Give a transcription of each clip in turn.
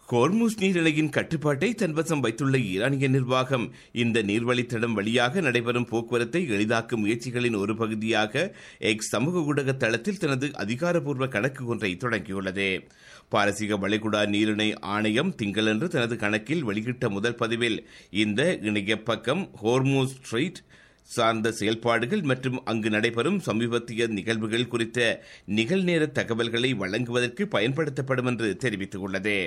Hormuz நீரிணையின் கட்டுப்பாட்டை தன்வசம் வைத்துள்ள ஈரானிய நிர்வாகம் இந்த நீர்வழித்தடம் வழியாக நடைபெறும் போக்குவரத்தை எளிதாக்கும் முயற்சிகளின் ஒரு பகுதியாக எக்ஸ் சமூக ஊடக தளத்தில் தனது அதிகாரப்பூர்வ கணக்கு ஒன்றை தொடங்கியுள்ளது பாரசீக வளைகுடா நீரிணை ஆணையம் திங்களன்று தனது கணக்கில் வெளியிட்ட முதல் பதிவில் இந்த இணைய பக்கம் ஹோர்மூஸ் ஸ்ட்ரீட் சார்ந்த செயல்பாடுகள் மற்றும் அங்கு நடைபெறும் சமீபத்திய நிகழ்வுகள் குறித்த நிகழ்நேர தகவல்களை வழங்குவதற்கு பயன்படுத்தப்படும் என்று தெரிவித்துள்ளது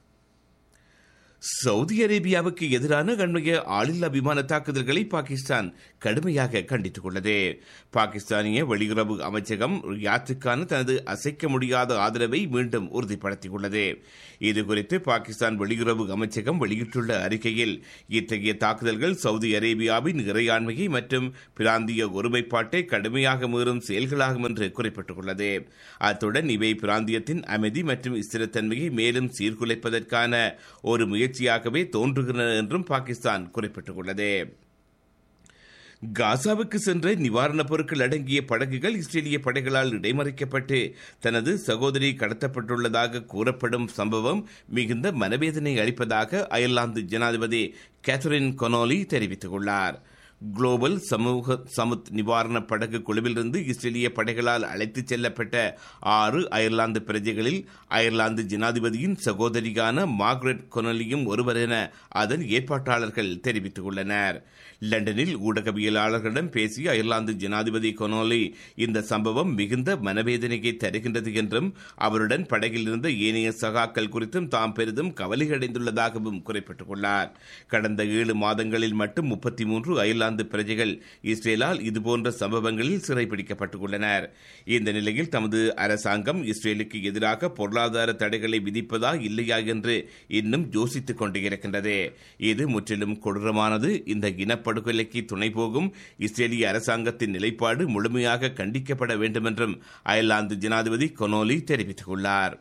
சவுதி அரேபியாவுக்கு எதிரான அண்மைய ஆளில்லா விமான தாக்குதல்களை பாகிஸ்தான் கடுமையாக கண்டித்துள்ளது பாகிஸ்தானிய வெளியுறவு அமைச்சகம் ரியாத்துக்கான தனது அசைக்க முடியாத ஆதரவை மீண்டும் உறுதிப்படுத்தியுள்ளது இதுகுறித்து பாகிஸ்தான் வெளியுறவு அமைச்சகம் வெளியிட்டுள்ள அறிக்கையில் இத்தகைய தாக்குதல்கள் சவுதி அரேபியாவின் இறையாண்மையை மற்றும் பிராந்திய ஒருமைப்பாட்டை கடுமையாக மீறும் செயல்களாகும் என்று குறிப்பிட்டுள்ளது அத்துடன் இவை பிராந்தியத்தின் அமைதி மற்றும் ஸ்திரத்தன்மையை மேலும் சீர்குலைப்பதற்கான ஒரு முயற்சியாகவே தோன்றுகின்றன என்றும் பாகிஸ்தான் குறிப்பிட்டுள்ளது காசாவுக்கு சென்ற நிவாரணப் பொருட்கள் அடங்கிய படகுகள் இஸ்ரேலிய படைகளால் இடைமறிக்கப்பட்டு தனது சகோதரி கடத்தப்பட்டுள்ளதாக கூறப்படும் சம்பவம் மிகுந்த மனவேதனை அளிப்பதாக அயர்லாந்து ஜனாதிபதி கேத்தரின் கொனோலி தெரிவித்துள்ளார் குளோபல் சமூக சமுத் நிவாரண படகு குழுவிலிருந்து இஸ்ரேலிய படைகளால் அழைத்துச் செல்லப்பட்ட ஆறு அயர்லாந்து பிரஜைகளில் அயர்லாந்து ஜனாதிபதியின் சகோதரியான மார்க்ரெட் கொனலியும் ஒருவர் என அதன் ஏற்பாட்டாளர்கள் தெரிவித்துள்ளனர் லண்டனில் ஊடகவியலாளர்களிடம் பேசிய அயர்லாந்து ஜனாதிபதி கொனோலி இந்த சம்பவம் மிகுந்த மனவேதனையை தருகின்றது என்றும் அவருடன் படகில் இருந்த ஏனைய சகாக்கள் குறித்தும் தாம் பெரிதும் கவலையடைந்துள்ளதாகவும் குறிப்பிட்டுள்ளார் கடந்த ஏழு மாதங்களில் மட்டும் முப்பத்தி மூன்று அயர்லாந்து பிரஜைகள் இஸ்ரேலால் இதுபோன்ற சம்பவங்களில் சிறைப்பிடிக்கப்பட்டுள்ளனர் இந்த நிலையில் தமது அரசாங்கம் இஸ்ரேலுக்கு எதிராக பொருளாதார தடைகளை விதிப்பதா இல்லையா என்று இன்னும் யோசித்துக் கொண்டிருக்கின்றது இது முற்றிலும் கொடூரமானது இந்த இனப்படுகொலைக்கு துணை போகும் இஸ்ரேலிய அரசாங்கத்தின் நிலைப்பாடு முழுமையாக கண்டிக்கப்பட வேண்டும் என்றும் அயர்லாந்து ஜனாதிபதி கொனோலி தெரிவித்துள்ளார்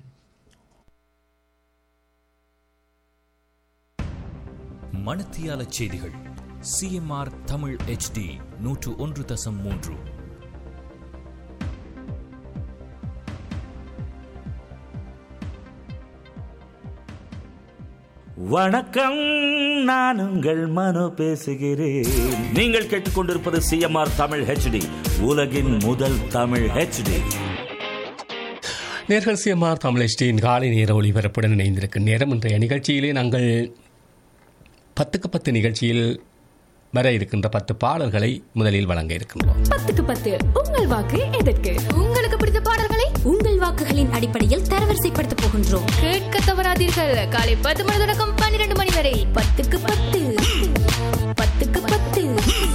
மணத்தியால செய்திகள் சிஎம்ஆர் தமிழ் ஹெச்டி நூற்று ஒன்று தசம் மூன்று வணக்கம் நான் உங்கள் மனோ பேசுகிறேன் நீங்கள் கேட்டுக்கொண்டிருப்பது சிஎம்ஆர் தமிழ் ஹெச்டி உலகின் முதல் தமிழ் ஹெச்டி நேர்கள் சிஎம்ஆர் தமிழ் காலை நேர ஒளிபரப்புடன் இணைந்திருக்கும் நேரம் இன்றைய நிகழ்ச்சியிலே நாங்கள் பத்துக்கு பத்து நிகழ்ச்சியில் வர இருக்கின்ற பத்து பாடல்களை முதலில் வழங்க இருக்கின்றோம் பத்துக்கு பத்து உங்கள் வாக்கு எதற்கு உங்களுக்கு பிடித்த பாடல்களை உங்கள் வாக்குகளின் அடிப்படையில் தரவரிசைப்படுத்த போகின்றோம் கேட்க தவறாதீர்கள் காலை பத்து மணி தொடக்கம் பன்னிரண்டு மணி வரை பத்துக்கு பத்து பத்துக்கு பத்து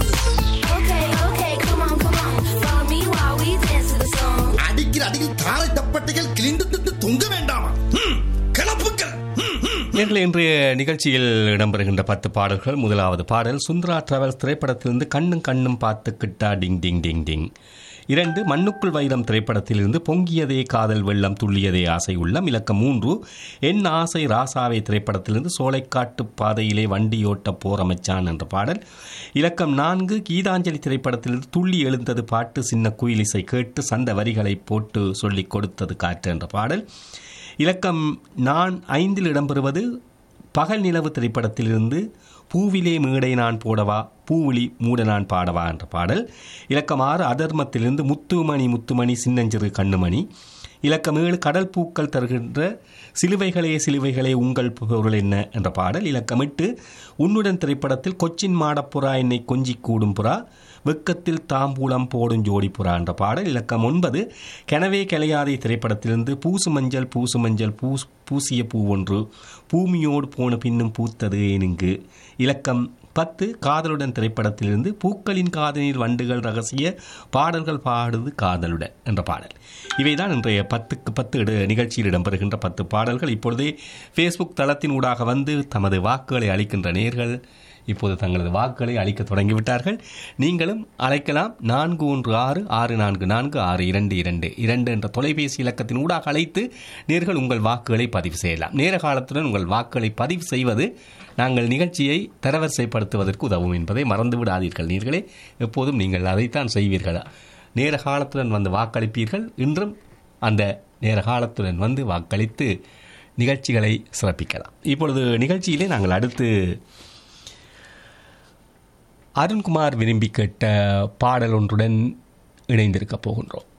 அடிக்கிற அடியில் தாரை தப்பட்டைகள் கிழிந்து திட்டு தொங்க வேண்டாமா ம், கிளப்புக்கள் ம், ம். நேர்கள் இன்றைய நிகழ்ச்சியில் இடம்பெறுகின்ற பத்து பாடல்கள் முதலாவது பாடல் சுந்தரா டிராவல்ஸ் திரைப்படத்திலிருந்து கண்ணும் கண்ணும் பார்த்து கிட்டா டிங் டிங் டிங் டிங் இரண்டு மண்ணுக்குள் வைரம் திரைப்படத்திலிருந்து பொங்கியதே காதல் வெள்ளம் துள்ளியதே ஆசை உள்ளம் இலக்கம் மூன்று என் ஆசை ராசாவை திரைப்படத்திலிருந்து சோலைக்காட்டு பாதையிலே வண்டியோட்ட போரமைச்சான் என்ற பாடல் இலக்கம் நான்கு கீதாஞ்சலி திரைப்படத்திலிருந்து துள்ளி எழுந்தது பாட்டு சின்ன குயிலிசை கேட்டு சந்த வரிகளை போட்டு சொல்லிக் கொடுத்தது காற்று என்ற பாடல் இலக்கம் நான் ஐந்தில் இடம்பெறுவது பகல் நிலவு திரைப்படத்திலிருந்து பூவிலே மேடை நான் போடவா பூவிழி மூட நான் பாடவா என்ற பாடல் இலக்கம் ஆறு அதர்மத்திலிருந்து முத்துமணி முத்துமணி சின்னஞ்சிறு கண்ணுமணி இலக்கம் ஏழு கடல் பூக்கள் தருகின்ற சிலுவைகளே சிலுவைகளே உங்கள் பொருள் என்ன என்ற பாடல் இலக்கம் எட்டு உன்னுடன் திரைப்படத்தில் கொச்சின் மாடப்புறா என்னை கொஞ்சி கூடும் புறா வெக்கத்தில் தாம்பூலம் போடும் ஜோடி புறா என்ற பாடல் இலக்கம் ஒன்பது கெனவே கலையாதை திரைப்படத்திலிருந்து பூசு மஞ்சள் பூசு மஞ்சள் பூஸ் பூசிய பூ ஒன்று பூமியோடு போன பின்னும் பூத்தது ஏனுங்கு இலக்கம் பத்து காதலுடன் திரைப்படத்திலிருந்து பூக்களின் காதலில் வண்டுகள் ரகசிய பாடல்கள் பாடுது காதலுடன் என்ற பாடல் இவைதான் இன்றைய பத்துக்கு பத்து இட நிகழ்ச்சியில் இடம்பெறுகின்ற பத்து பாடல்கள் இப்பொழுதே ஃபேஸ்புக் தளத்தின் ஊடாக வந்து தமது வாக்குகளை அளிக்கின்ற நேர்கள் இப்போது தங்களது வாக்குகளை அளிக்க தொடங்கிவிட்டார்கள் நீங்களும் அழைக்கலாம் நான்கு ஒன்று ஆறு ஆறு நான்கு நான்கு ஆறு இரண்டு இரண்டு இரண்டு என்ற தொலைபேசி இலக்கத்தின் ஊடாக அழைத்து நேர்கள் உங்கள் வாக்குகளை பதிவு செய்யலாம் நேர காலத்துடன் உங்கள் வாக்குகளை பதிவு செய்வது நாங்கள் நிகழ்ச்சியை தரவரிசைப்படுத்துவதற்கு உதவும் என்பதை மறந்து விடாதீர்கள் நீர்களே எப்போதும் நீங்கள் அதைத்தான் செய்வீர்கள் நேர காலத்துடன் வந்து வாக்களிப்பீர்கள் இன்றும் அந்த நேர காலத்துடன் வந்து வாக்களித்து நிகழ்ச்சிகளை சிறப்பிக்கலாம் இப்பொழுது நிகழ்ச்சியிலே நாங்கள் அடுத்து அருண்குமார் விரும்பி கேட்ட பாடல் ஒன்றுடன் இணைந்திருக்க போகின்றோம்